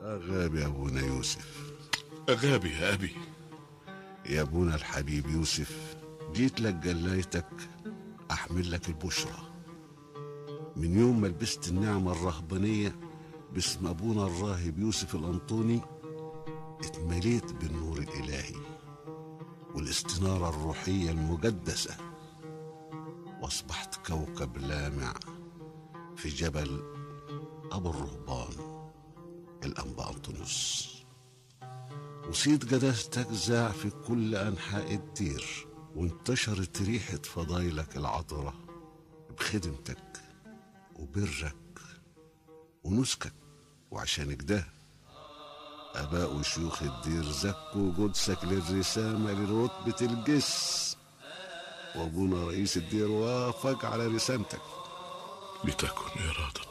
غاب يا ابونا يوسف أغابي يا أبي يا ابونا الحبيب يوسف جيت لك جلايتك احمل لك البشرى من يوم ما لبست النعمة الرهبانية باسم ابونا الراهب يوسف الانطوني اتمليت بالنور الالهي والاستنارة الروحية المقدسة واصبحت كوكب لامع في جبل ابو الرهبان الانبا انطونيوس وصيت قداستك زاع في كل أنحاء الدير وانتشرت ريحة فضايلك العطرة بخدمتك وبرك ونسكك وعشان كده آباء وشيوخ الدير زكوا قدسك للرسامة لرتبة الجس وأبونا رئيس الدير وافق على رسامتك لتكن إرادة